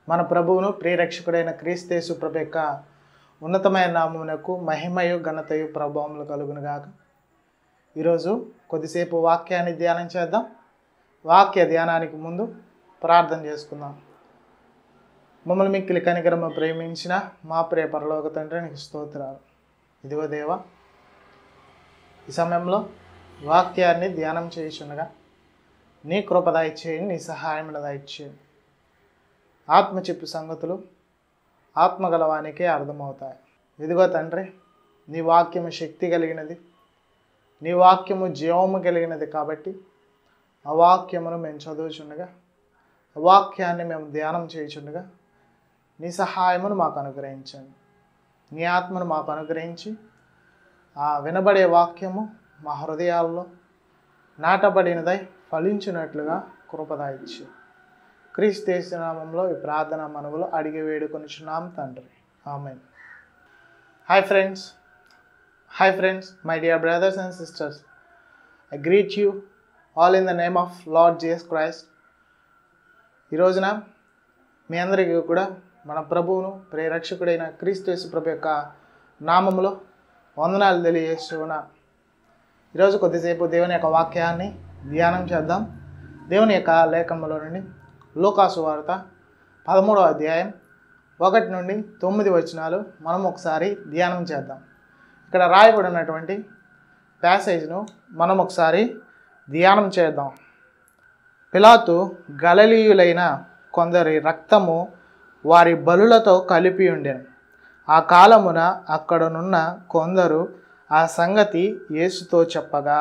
మన ప్రభువును ప్రియరక్షకుడైన క్రీస్తేసు ప్రభు యొక్క ఉన్నతమైన నామమునకు మహిమయు ఘనతయు ప్రభావములు కలుగును గాక ఈరోజు కొద్దిసేపు వాక్యాన్ని ధ్యానం చేద్దాం వాక్య ధ్యానానికి ముందు ప్రార్థన చేసుకుందాం మమ్మల్ని మిక్కిలి కనికరమ ప్రేమించిన మా ప్రియ పరలోక తండ్రి నీకు స్తోత్రాలు ఇదిగో దేవా ఈ సమయంలో వాక్యాన్ని ధ్యానం చేయుచుండగా నీ కృప దయచేయండి నీ సహాయం దయచేయండి ఆత్మ చెప్పు సంగతులు ఆత్మగలవానికే అర్థమవుతాయి ఇదిగో తండ్రి నీ వాక్యము శక్తి కలిగినది నీ వాక్యము జీవము కలిగినది కాబట్టి ఆ వాక్యమును మేము చదువుచుండగా ఆ వాక్యాన్ని మేము ధ్యానం చేయుచుండగా నీ సహాయమును మాకు అనుగ్రహించండి నీ ఆత్మను మాకు అనుగ్రహించి ఆ వినబడే వాక్యము మా హృదయాల్లో నాటబడినదై ఫలించినట్లుగా కృపదాయిచ్చు క్రీస్తు నామంలో ఈ ప్రార్థన మనవులు అడిగి వేడుకొనిచున్నాం తండ్రి ఆమె hi friends hi friends my dear brothers and sisters I greet you all in the name of Lord Jesus Christ ఈ రోజున మీ అందరికీ కూడా మన ప్రభువును ప్రేరక్షకుడైన క్రీస్తు ప్రభు యొక్క నామములో వందనాలు తెలియజేస్తున్నా ఈరోజు కొద్దిసేపు దేవుని యొక్క వాక్యాన్ని ధ్యానం చేద్దాం దేవుని యొక్క లేఖములో నుండి లూకాసు వార్త పదమూడవ అధ్యాయం ఒకటి నుండి తొమ్మిది వచనాలు మనం ఒకసారి ధ్యానం చేద్దాం ఇక్కడ రాయబడినటువంటి ప్యాసేజ్ను మనం ఒకసారి ధ్యానం చేద్దాం పిలాతు గలలీయులైన కొందరి రక్తము వారి బలులతో కలిపి ఉండెను ఆ కాలమున అక్కడనున్న కొందరు ఆ సంగతి యేసుతో చెప్పగా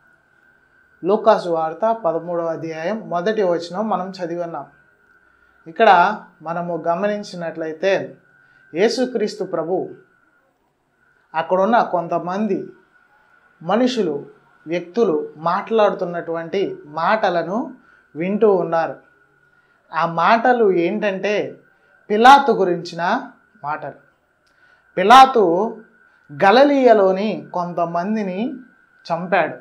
లూకాసు వార్త పదమూడవ అధ్యాయం మొదటి వచనం మనం చదివి ఉన్నాం ఇక్కడ మనము గమనించినట్లయితే యేసుక్రీస్తు ప్రభు అక్కడున్న కొంతమంది మనుషులు వ్యక్తులు మాట్లాడుతున్నటువంటి మాటలను వింటూ ఉన్నారు ఆ మాటలు ఏంటంటే పిలాతు గురించిన మాటలు పిలాతు గలలీయలోని కొంతమందిని చంపాడు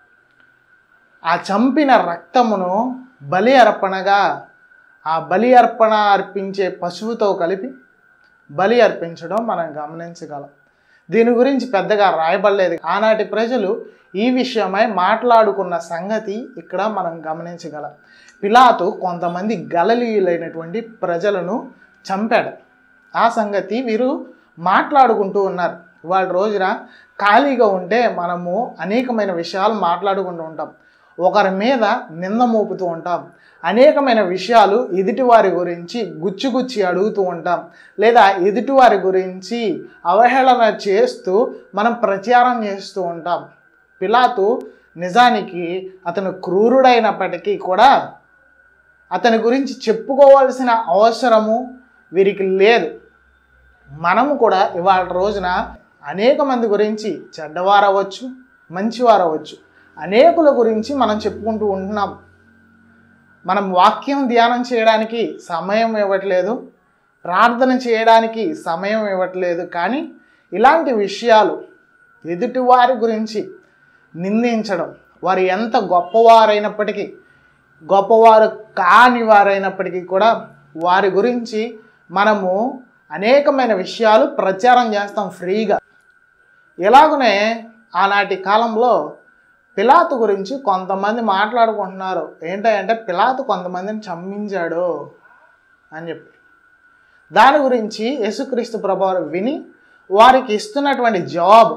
ఆ చంపిన రక్తమును బలి అర్పణగా ఆ బలి అర్పణ అర్పించే పశువుతో కలిపి బలి అర్పించడం మనం గమనించగలం దీని గురించి పెద్దగా రాయబడలేదు ఆనాటి ప్రజలు ఈ విషయమై మాట్లాడుకున్న సంగతి ఇక్కడ మనం గమనించగలం పిలాతు కొంతమంది గలలీయులైనటువంటి ప్రజలను చంపాడు ఆ సంగతి వీరు మాట్లాడుకుంటూ ఉన్నారు ఇవాళ రోజున ఖాళీగా ఉంటే మనము అనేకమైన విషయాలు మాట్లాడుకుంటూ ఉంటాం ఒకరి మీద నింద మోపుతూ ఉంటాం అనేకమైన విషయాలు ఎదుటివారి గురించి గుచ్చిగుచ్చి అడుగుతూ ఉంటాం లేదా ఎదుటివారి గురించి అవహేళన చేస్తూ మనం ప్రచారం చేస్తూ ఉంటాం పిలాతు నిజానికి అతను క్రూరుడైనప్పటికీ కూడా అతని గురించి చెప్పుకోవాల్సిన అవసరము వీరికి లేదు మనము కూడా ఇవాళ రోజున అనేక మంది గురించి చెడ్డవారవచ్చు మంచివారవచ్చు అనేకుల గురించి మనం చెప్పుకుంటూ ఉంటున్నాం మనం వాక్యం ధ్యానం చేయడానికి సమయం ఇవ్వట్లేదు ప్రార్థన చేయడానికి సమయం ఇవ్వట్లేదు కానీ ఇలాంటి విషయాలు ఎదుటివారి గురించి నిందించడం వారు ఎంత గొప్పవారైనప్పటికీ గొప్పవారు కాని వారైనప్పటికీ కూడా వారి గురించి మనము అనేకమైన విషయాలు ప్రచారం చేస్తాం ఫ్రీగా ఎలాగనే ఆనాటి కాలంలో పిలాతు గురించి కొంతమంది మాట్లాడుకుంటున్నారు ఏంటంటే పిలాతు కొంతమందిని చంపించాడు అని చెప్పి దాని గురించి యేసుక్రీస్తు ప్రభావం విని వారికి ఇస్తున్నటువంటి జవాబు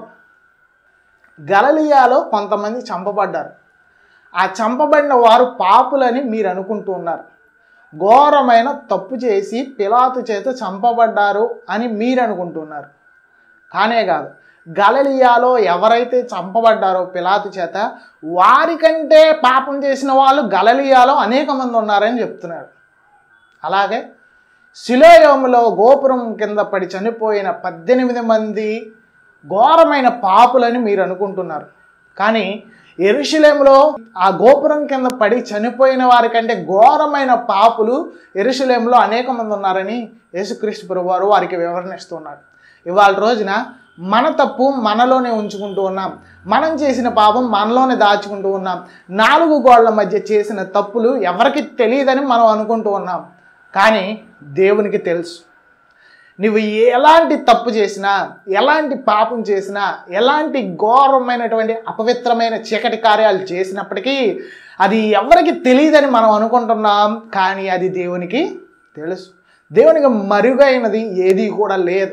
గలలియాలో కొంతమంది చంపబడ్డారు ఆ చంపబడిన వారు పాపులని మీరు అనుకుంటూ ఉన్నారు ఘోరమైన తప్పు చేసి పిలాతు చేత చంపబడ్డారు అని మీరు అనుకుంటున్నారు కానే కాదు గలలియాలో ఎవరైతే చంపబడ్డారో పిలాతు చేత వారికంటే పాపం చేసిన వాళ్ళు గలలియాలో అనేక మంది ఉన్నారని చెప్తున్నారు అలాగే శిలోయోములో గోపురం కింద పడి చనిపోయిన పద్దెనిమిది మంది ఘోరమైన పాపులని మీరు అనుకుంటున్నారు కానీ ఎరుషులేములో ఆ గోపురం కింద పడి చనిపోయిన వారికంటే ఘోరమైన పాపులు ఎరుషులేములో అనేక మంది ఉన్నారని యేసుక్రీస్తు ప్రభు వారు వారికి వివరణిస్తున్నారు ఇవాళ రోజున మన తప్పు మనలోనే ఉంచుకుంటూ ఉన్నాం మనం చేసిన పాపం మనలోనే దాచుకుంటూ ఉన్నాం నాలుగు గోళ్ల మధ్య చేసిన తప్పులు ఎవరికి తెలియదని మనం అనుకుంటూ ఉన్నాం కానీ దేవునికి తెలుసు నువ్వు ఎలాంటి తప్పు చేసినా ఎలాంటి పాపం చేసినా ఎలాంటి ఘోరమైనటువంటి అపవిత్రమైన చీకటి కార్యాలు చేసినప్పటికీ అది ఎవరికి తెలియదని మనం అనుకుంటున్నాం కానీ అది దేవునికి తెలుసు దేవునికి మరుగైనది ఏది కూడా లేదు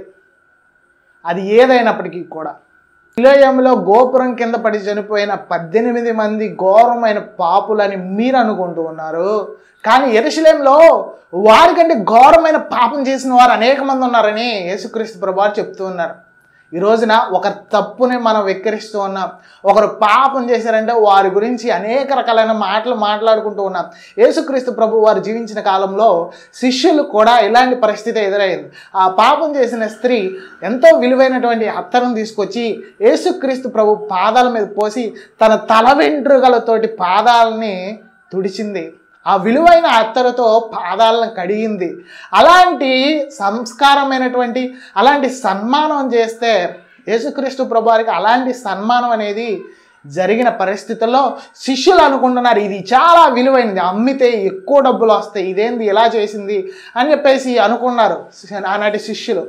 అది ఏదైనప్పటికీ కూడా విలయంలో గోపురం కింద పడి చనిపోయిన పద్దెనిమిది మంది ఘోరమైన పాపులని మీరు అనుకుంటూ ఉన్నారు కానీ ఎరుశలేంలో వారికంటే ఘోరమైన పాపం చేసిన వారు అనేక మంది ఉన్నారని యేసుక్రీస్తు ప్రభు చెప్తూ ఉన్నారు ఈ రోజున ఒక తప్పుని మనం వెక్కిరిస్తూ ఉన్నాం ఒకరు పాపం చేశారంటే వారి గురించి అనేక రకాలైన మాటలు మాట్లాడుకుంటూ ఉన్నాం యేసుక్రీస్తు ప్రభు వారు జీవించిన కాలంలో శిష్యులు కూడా ఇలాంటి పరిస్థితి ఎదురైంది ఆ పాపం చేసిన స్త్రీ ఎంతో విలువైనటువంటి అత్తరం తీసుకొచ్చి యేసుక్రీస్తు ప్రభు పాదాల మీద పోసి తన తల వెంట్రుకలతోటి పాదాలని తుడిచింది ఆ విలువైన అత్తరుతో పాదాలను కడిగింది అలాంటి సంస్కారమైనటువంటి అలాంటి సన్మానం చేస్తే యేసుక్రీస్తు ప్రభువారికి అలాంటి సన్మానం అనేది జరిగిన పరిస్థితుల్లో శిష్యులు అనుకుంటున్నారు ఇది చాలా విలువైనది అమ్మితే ఎక్కువ డబ్బులు వస్తాయి ఇదేంది ఇలా చేసింది అని చెప్పేసి అనుకున్నారు ఆనాటి శిష్యులు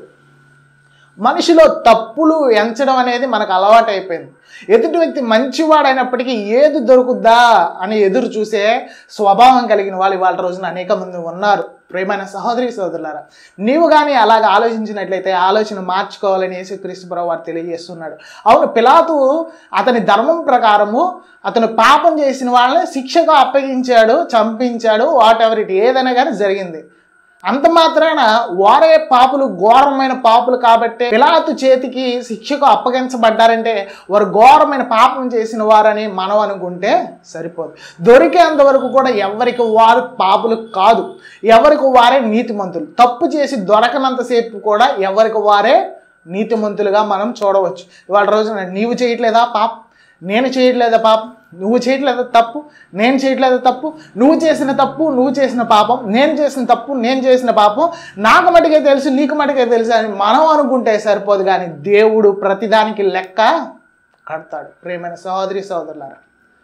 మనిషిలో తప్పులు ఎంచడం అనేది మనకు అలవాటు అయిపోయింది ఎదుటి వ్యక్తి మంచివాడైనప్పటికీ ఏది దొరుకుద్దా అని ఎదురు చూసే స్వభావం కలిగిన వాళ్ళు ఇవాళ రోజున అనేక మంది ఉన్నారు ప్రేమైన సహోదరి సోదరులారా నీవు కానీ అలాగ ఆలోచించినట్లయితే ఆలోచన మార్చుకోవాలని యేసుక్రీస్తు ప్రభు వారు తెలియజేస్తున్నాడు అవును పిలాతు అతని ధర్మం ప్రకారము అతను పాపం చేసిన వాళ్ళని శిక్షకు అప్పగించాడు చంపించాడు వాట్ ఎవర్ ఇట్ ఏదైనా కానీ జరిగింది అంత మాత్రాన వారే పాపులు ఘోరమైన పాపులు కాబట్టే పిలాతు చేతికి శిక్షకు అప్పగించబడ్డారంటే వారు ఘోరమైన పాపం చేసిన వారని మనం అనుకుంటే సరిపోదు దొరికేంత వరకు కూడా ఎవరికి వారు పాపులు కాదు ఎవరికి వారే నీతిమంతులు తప్పు చేసి దొరకనంతసేపు కూడా ఎవరికి వారే నీతిమంతులుగా మనం చూడవచ్చు ఇవాళ రోజున నీవు చేయట్లేదా పాపం నేను చేయట్లేదా పాపం నువ్వు చేయట్లేదా తప్పు నేను చేయట్లేదా తప్పు నువ్వు చేసిన తప్పు నువ్వు చేసిన పాపం నేను చేసిన తప్పు నేను చేసిన పాపం నాకు మటుకే తెలుసు నీకు మటుకే తెలుసు అని మనం అనుకుంటే సరిపోదు కానీ దేవుడు ప్రతిదానికి లెక్క కడతాడు ప్రేమైన సహోదరి సహోదరులారా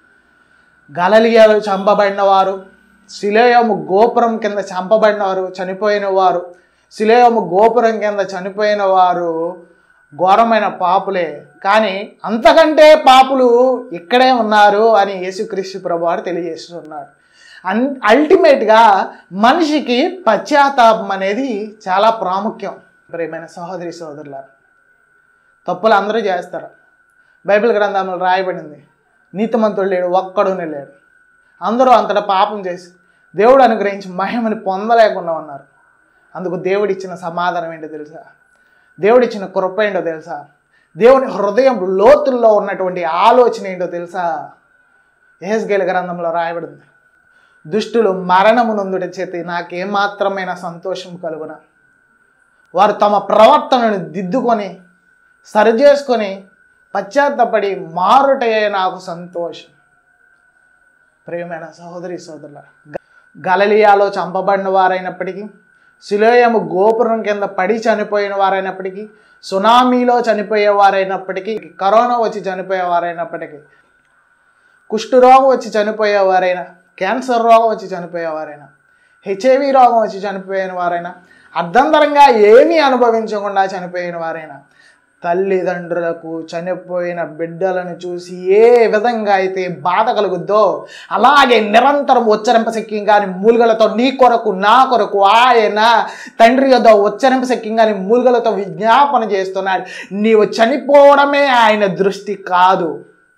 గలలియాలు చంపబడిన వారు శిలేయము గోపురం కింద చంపబడిన వారు చనిపోయిన వారు శిలేయము గోపురం కింద చనిపోయిన వారు ఘోరమైన పాపులే కానీ అంతకంటే పాపులు ఇక్కడే ఉన్నారు అని యేసుక్రీస్తు ప్రభువారు తెలియజేస్తున్నాడు అన్ అల్టిమేట్గా మనిషికి పశ్చాత్తాపం అనేది చాలా ప్రాముఖ్యం ప్రేమైన సహోదరి సహోదరులారు తప్పులు అందరూ చేస్తారు బైబిల్ గ్రంథంలో రాయబడింది నీతిమంతుడు లేడు ఒక్కడునే లేడు అందరూ అంతటా పాపం చేసి దేవుడు అనుగ్రహించి మహిమని పొందలేకుండా ఉన్నారు అందుకు దేవుడిచ్చిన సమాధానం ఏంటో తెలుసా దేవుడిచ్చిన కృప ఏంటో తెలుసా దేవుని హృదయం లోతుల్లో ఉన్నటువంటి ఆలోచన ఏంటో తెలుసా ఏహెస్గేల గ్రంథంలో రాయబడింది దుష్టులు మరణము నొందుట చేతి నాకేమాత్రమైన సంతోషం కలుగున వారు తమ ప్రవర్తనను దిద్దుకొని సరిచేసుకొని పశ్చాత్తపడి మారుటయే నాకు సంతోషం ప్రియమైన సహోదరి సోదరుల గలలియాలో చంపబడిన వారైనప్పటికీ శిలోయము గోపురం కింద పడి చనిపోయిన వారైనప్పటికీ సునామీలో చనిపోయే వారైనప్పటికీ కరోనా వచ్చి చనిపోయే వారైనప్పటికీ కుష్ఠరోగం వచ్చి చనిపోయేవారైనా క్యాన్సర్ రోగం వచ్చి చనిపోయేవారైనా హెచ్ఐవి రోగం వచ్చి చనిపోయిన వారైనా అర్ధంతరంగా ఏమీ అనుభవించకుండా చనిపోయిన వారైనా తల్లిదండ్రులకు చనిపోయిన బిడ్డలను చూసి ఏ విధంగా అయితే బాధ కలుగుద్దో అలాగే నిరంతరం ఉచ్చరింపశక్యం కానీ మూలుగలతో నీ కొరకు నా కొరకు ఆయన తండ్రి యొద్ద ఉచ్చరింపశక్యం కానీ మూలుగలతో విజ్ఞాపన చేస్తున్నాడు నీవు చనిపోవడమే ఆయన దృష్టి కాదు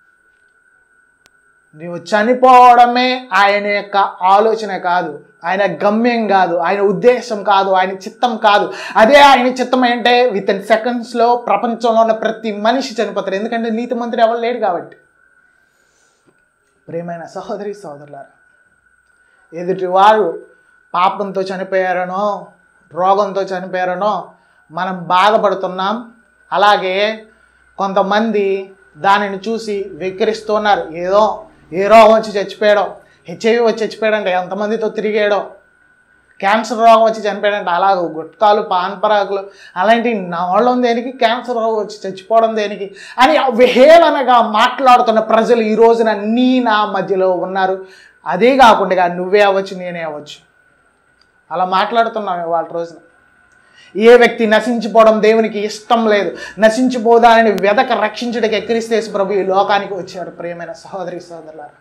నీవు చనిపోవడమే ఆయన యొక్క ఆలోచన కాదు ఆయన గమ్యం కాదు ఆయన ఉద్దేశం కాదు ఆయన చిత్తం కాదు అదే ఆయన చిత్తం ఏంటంటే విత్ ఇన్ సెకండ్స్లో ప్రపంచంలో ఉన్న ప్రతి మనిషి చనిపోతారు ఎందుకంటే నీతి మంత్రి ఎవరు లేడు కాబట్టి ప్రేమైన సహోదరి సహోదరులారా ఎదుటి వారు పాపంతో చనిపోయారనో రోగంతో చనిపోయారనో మనం బాధపడుతున్నాం అలాగే కొంతమంది దానిని చూసి వెక్కిరిస్తున్నారు ఏదో ఏ రోగం వచ్చి చచ్చిపోయాడో హెచ్ఐవి వచ్చి చచ్చిపోయాడంటే ఎంతమందితో తిరిగాడో క్యాన్సర్ రోగం వచ్చి చనిపోయాడంటే అలాగ గుట్కాలు పాన్పరాకులు అలాంటి నవడం దేనికి క్యాన్సర్ రోగం వచ్చి చచ్చిపోవడం దేనికి అని విహేళనగా మాట్లాడుతున్న ప్రజలు ఈ రోజున నీ నా మధ్యలో ఉన్నారు అదే కాకుండా నువ్వే అవ్వచ్చు నేనే అవ్వచ్చు అలా మాట్లాడుతున్నాం ఇవాళ రోజున ఏ వ్యక్తి నశించిపోవడం దేవునికి ఇష్టం లేదు నశించిపోదానని వెదక రక్షించడానికి ఎక్కిరిస్తేసి ప్రభు ఈ లోకానికి వచ్చాడు ప్రియమైన సహోదరి సహోదరులారా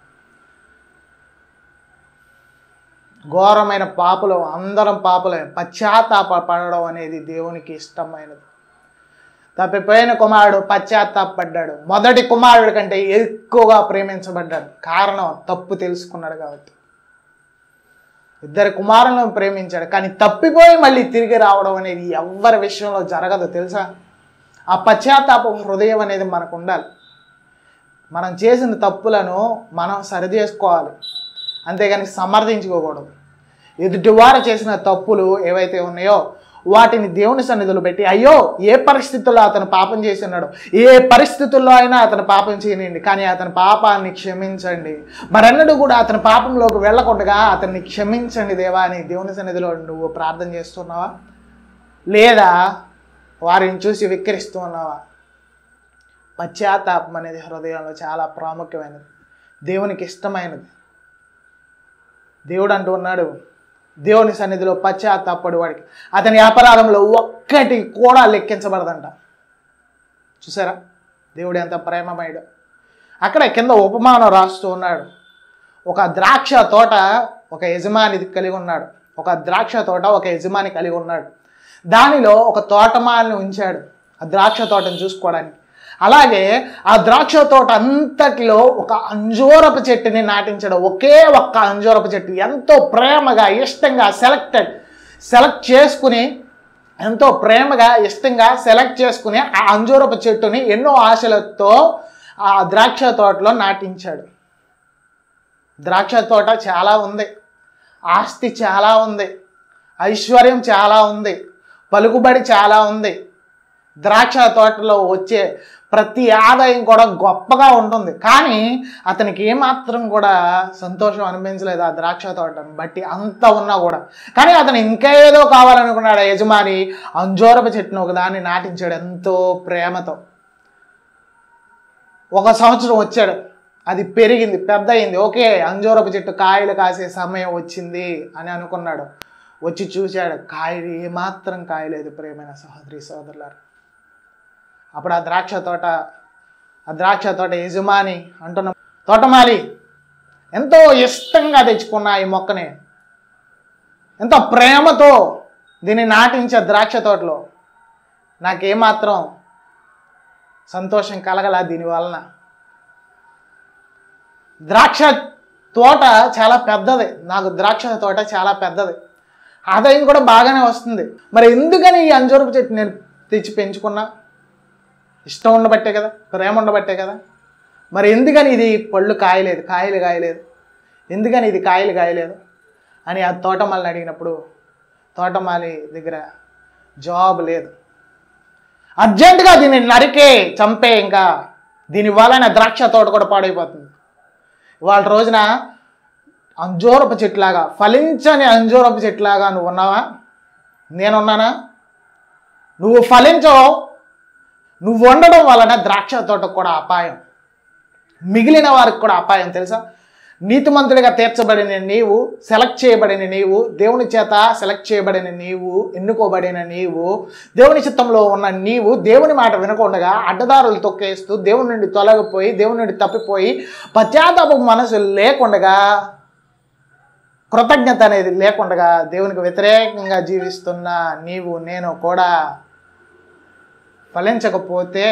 ఘోరమైన పాపులు అందరం పాపులే పశ్చాత్తాప పడడం అనేది దేవునికి ఇష్టమైనది తప్పిపోయిన కుమారుడు పశ్చాత్తాపడ్డాడు మొదటి కుమారుడి కంటే ఎక్కువగా ప్రేమించబడ్డాడు కారణం తప్పు తెలుసుకున్నాడు కాబట్టి ఇద్దరు కుమారులను ప్రేమించాడు కానీ తప్పిపోయి మళ్ళీ తిరిగి రావడం అనేది ఎవరి విషయంలో జరగదు తెలుసా ఆ పశ్చాత్తాప హృదయం అనేది మనకు ఉండాలి మనం చేసిన తప్పులను మనం సరిచేసుకోవాలి అంతేగాని సమర్థించుకోకూడదు ఎదుటివారు చేసిన తప్పులు ఏవైతే ఉన్నాయో వాటిని దేవుని సన్నిధిలో పెట్టి అయ్యో ఏ పరిస్థితుల్లో అతను పాపం చేసి ఉన్నాడు ఏ పరిస్థితుల్లో అయినా అతను పాపం చేయనియండి కానీ అతని పాపాన్ని క్షమించండి మరన్నడు కూడా అతని పాపంలోకి వెళ్ళకుండా అతన్ని క్షమించండి దేవా అని దేవుని సన్నిధిలో నువ్వు ప్రార్థన చేస్తున్నావా లేదా వారిని చూసి విక్రిస్తూ ఉన్నావా పశ్చాత్తాపం అనేది హృదయంలో చాలా ప్రాముఖ్యమైనది దేవునికి ఇష్టమైనది దేవుడు అంటూ ఉన్నాడు దేవుని సన్నిధిలో పశ్చాత్తాపడు వాడికి అతని అపరాధంలో ఒక్కటి కూడా లెక్కించబడదంట చూసారా దేవుడు ఎంత ప్రేమమయుడు అక్కడ కింద ఉపమానం రాస్తూ ఉన్నాడు ఒక ద్రాక్ష తోట ఒక యజమాని కలిగి ఉన్నాడు ఒక ద్రాక్ష తోట ఒక యజమాని కలిగి ఉన్నాడు దానిలో ఒక తోటమాలిని ఉంచాడు ఆ ద్రాక్ష తోటను చూసుకోవడానికి అలాగే ఆ ద్రాక్ష తోట అంతటిలో ఒక అంజూరపు చెట్టుని నాటించడం ఒకే ఒక్క అంజూరపు చెట్టు ఎంతో ప్రేమగా ఇష్టంగా సెలెక్టెడ్ సెలెక్ట్ చేసుకుని ఎంతో ప్రేమగా ఇష్టంగా సెలెక్ట్ చేసుకుని ఆ అంజూరపు చెట్టుని ఎన్నో ఆశలతో ఆ ద్రాక్ష తోటలో నాటించాడు ద్రాక్ష తోట చాలా ఉంది ఆస్తి చాలా ఉంది ఐశ్వర్యం చాలా ఉంది పలుకుబడి చాలా ఉంది ద్రాక్ష తోటలో వచ్చే ప్రతి ఆదాయం కూడా గొప్పగా ఉంటుంది కానీ అతనికి ఏమాత్రం కూడా సంతోషం అనిపించలేదు ఆ ద్రాక్ష తోటను బట్టి అంత ఉన్నా కూడా కానీ అతను ఇంకా ఏదో కావాలనుకున్నాడు ఆ యజమాని అంజూరపు చెట్టును ఒక దాన్ని నాటించాడు ఎంతో ప్రేమతో ఒక సంవత్సరం వచ్చాడు అది పెరిగింది పెద్ద అయింది ఓకే అంజూరపు చెట్టు కాయలు కాసే సమయం వచ్చింది అని అనుకున్నాడు వచ్చి చూశాడు కాయలు ఏమాత్రం కాయలేదు ప్రేమైన సహోదరి సోదరులారు అప్పుడు ఆ ద్రాక్ష తోట ఆ ద్రాక్ష తోట యజమాని అంటున్న తోటమాలి ఎంతో ఇష్టంగా తెచ్చుకున్న ఈ మొక్కని ఎంతో ప్రేమతో దీన్ని నాటించే ద్రాక్ష తోటలో నాకేమాత్రం సంతోషం కలగల దీని వలన ద్రాక్ష తోట చాలా పెద్దది నాకు ద్రాక్ష తోట చాలా పెద్దది ఆదాయం కూడా బాగానే వస్తుంది మరి ఎందుకని ఈ అంజూరపు చెట్టు నేను తెచ్చి పెంచుకున్నా ఇష్టం ఉండబట్టే కదా ప్రేమ ఉండబట్టే కదా మరి ఎందుకని ఇది పళ్ళు కాయలేదు కాయలు కాయలేదు ఎందుకని ఇది కాయలు కాయలేదు అని ఆ తోటమాలిని అడిగినప్పుడు తోటమాలి దగ్గర జవాబు లేదు అర్జెంటుగా దీన్ని నరికే చంపే ఇంకా దీని వలన ద్రాక్ష తోట కూడా పాడైపోతుంది వాళ్ళ రోజున అంజూరపు చెట్లాగా ఫలించని అంజూరపు చెట్లాగా నువ్వు ఉన్నావా నేనున్నానా నువ్వు ఫలించవు నువ్వు వండడం వలన ద్రాక్ష తోటకు కూడా అపాయం మిగిలిన వారికి కూడా అపాయం తెలుసా నీతిమంతుడిగా తీర్చబడిన నీవు సెలెక్ట్ చేయబడిన నీవు దేవుని చేత సెలెక్ట్ చేయబడిన నీవు ఎన్నుకోబడిన నీవు దేవుని చిత్తంలో ఉన్న నీవు దేవుని మాట వినకుండా అడ్డదారులు తొక్కేస్తూ దేవుని నుండి తొలగిపోయి దేవుని నుండి తప్పిపోయి పశ్చాత్తాప మనసు లేకుండగా కృతజ్ఞత అనేది లేకుండగా దేవునికి వ్యతిరేకంగా జీవిస్తున్న నీవు నేను కూడా ఫలించకపోతే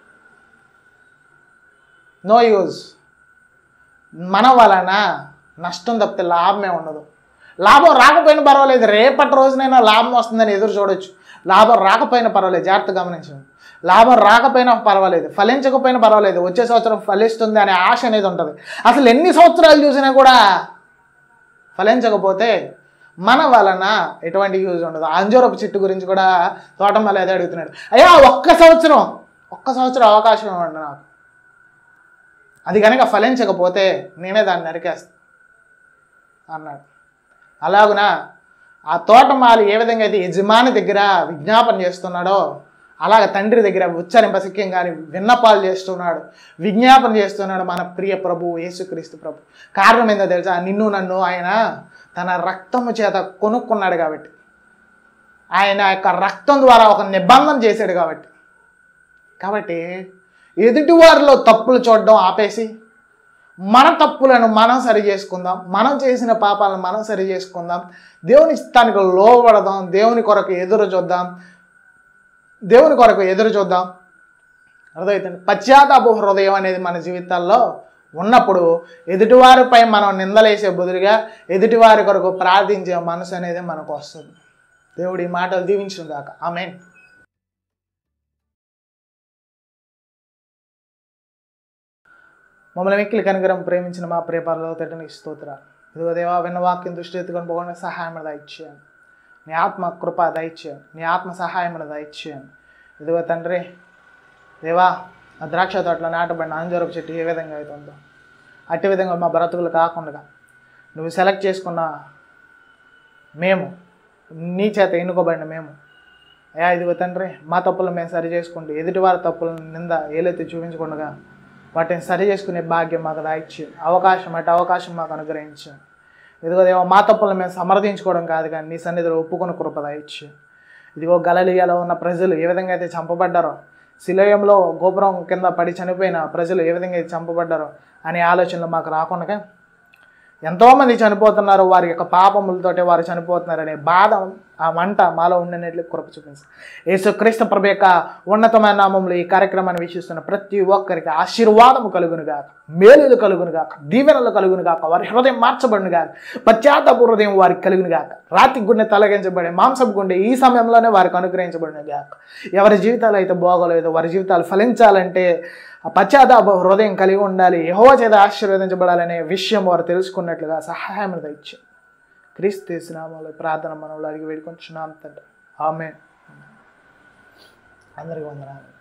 నో యూజ్ మన వలన నష్టం తప్పితే లాభమే ఉండదు లాభం రాకపోయినా పర్వాలేదు రేపటి రోజునైనా లాభం వస్తుందని ఎదురు చూడొచ్చు లాభం రాకపోయినా పర్వాలేదు జాగ్రత్త గమనించండి లాభం రాకపోయినా పర్వాలేదు ఫలించకపోయినా పర్వాలేదు వచ్చే సంవత్సరం ఫలిస్తుంది అనే ఆశ అనేది ఉంటుంది అసలు ఎన్ని సంవత్సరాలు చూసినా కూడా ఫలించకపోతే మన వలన ఎటువంటి యూజ్ ఉండదు అంజూరపు చెట్టు గురించి కూడా తోటమాల ఏదో అడుగుతున్నాడు అయ్యా ఒక్క సంవత్సరం ఒక్క సంవత్సరం అవకాశం ఇవ్వండి నాకు అది కనుక ఫలించకపోతే నేనే దాన్ని నరికేస్తా అన్నాడు అలాగున ఆ తోటమాలి ఏ విధంగా అయితే యజమాని దగ్గర విజ్ఞాపన చేస్తున్నాడో అలాగ తండ్రి దగ్గర ఉచ్చరింపశక్యం కానీ విన్నపాలు చేస్తున్నాడు విజ్ఞాపన చేస్తున్నాడు మన ప్రియ ప్రభు యేసుక్రీస్తు ప్రభు కారణం ఏందో తెలుసా నిన్ను నన్ను ఆయన తన రక్తము చేత కొనుక్కున్నాడు కాబట్టి ఆయన యొక్క రక్తం ద్వారా ఒక నిబంధన చేశాడు కాబట్టి కాబట్టి ఎదుటివారిలో తప్పులు చూడడం ఆపేసి మన తప్పులను మనం సరి చేసుకుందాం మనం చేసిన పాపాలను మనం సరి చేసుకుందాం దేవుని ఇష్టానికి లోబడదాం దేవుని కొరకు ఎదురు చూద్దాం దేవుని కొరకు ఎదురు చూద్దాం అర్థమవుతుంది పశ్చాత్తాప హృదయం అనేది మన జీవితాల్లో ఉన్నప్పుడు ఎదుటివారిపై మనం నిందలేసే బదులుగా ఎదుటివారి కొరకు ప్రార్థించే మనసు అనేది మనకు వస్తుంది దేవుడి మాటలు దీవించును గాక ఆమెన్ మమ్మల్ని మిక్కిలి కనుగరం ప్రేమించిన మా ప్రేపరలో తిట్టనికి స్తోత్ర ఇదిగో దేవా విన్న వాక్యం దృష్టి ఎత్తుకొని పోకుండా సహాయం దయచేయండి నీ ఆత్మ కృప దయచేయండి నీ ఆత్మ సహాయం దయచేయండి ఇదిగో తండ్రి దేవా ఆ ద్రాక్ష తోటలో నాటబడిన అంజరపు చెట్టు ఏ విధంగా అవుతుందో అట్టి విధంగా మా బ్రతుకులు కాకుండా నువ్వు సెలెక్ట్ చేసుకున్న మేము నీ చేత ఎన్నుకోబడిన మేము అయ్యా ఇదిగో తండ్రి మా తప్పులు మేము సరి చేసుకుంటూ ఎదుటివారి తప్పులను నింద ఏలైతే చూపించకుండా వాటిని సరి చేసుకునే భాగ్యం మాకు దాయిచ్చు అవకాశం అంటే అవకాశం మాకు అనుగ్రహించు ఇదిగో దేవా మా తప్పులను మేము సమర్థించుకోవడం కాదు కానీ నీ సన్నిధిలో ఒప్పుకొని కృప దాయిచ్చు ఇదిగో గలలియాలో ఉన్న ప్రజలు ఏ విధంగా అయితే చంపబడ్డారో శిలయంలో గోపురం కింద పడి చనిపోయిన ప్రజలు ఏ విధంగా అయితే చంపబడ్డారో అనే ఆలోచనలు మాకు రాకుండా ఎంతోమంది చనిపోతున్నారు వారి యొక్క పాపములతోటే వారు చనిపోతున్నారు అనే బాధ ఆ మంట మాలో ఉండనట్లు కృప చూపించి యేసుక్రీస్తు ప్రభు యొక్క ఉన్నతమైన నామంలో ఈ కార్యక్రమాన్ని వీక్షిస్తున్న ప్రతి ఒక్కరికి ఆశీర్వాదము కలుగును గాక మేలులు కలుగును గాక దీవెనలు కలుగును గాక వారి హృదయం మార్చబడును గాక పశ్చాత్తాప హృదయం వారికి కలుగును గాక రాతి గుండె తొలగించబడే మాంసపు గుండె ఈ సమయంలోనే వారికి అనుగ్రహించబడిన గాక ఎవరి జీవితాలు అయితే బాగోలేదో వారి జీవితాలు ఫలించాలంటే ఆ పశ్చాత్తాప హృదయం కలిగి ఉండాలి యహోవ చేత ఆశీర్వదించబడాలనే విషయం వారు తెలుసుకున్నట్లుగా సహాయం దయచు క్రీస్తు నామంలో ప్రార్థన మనలో అడిగి వేడుకొంచున్నాం తండ్రి ఆమె అందరికీ వందనాలు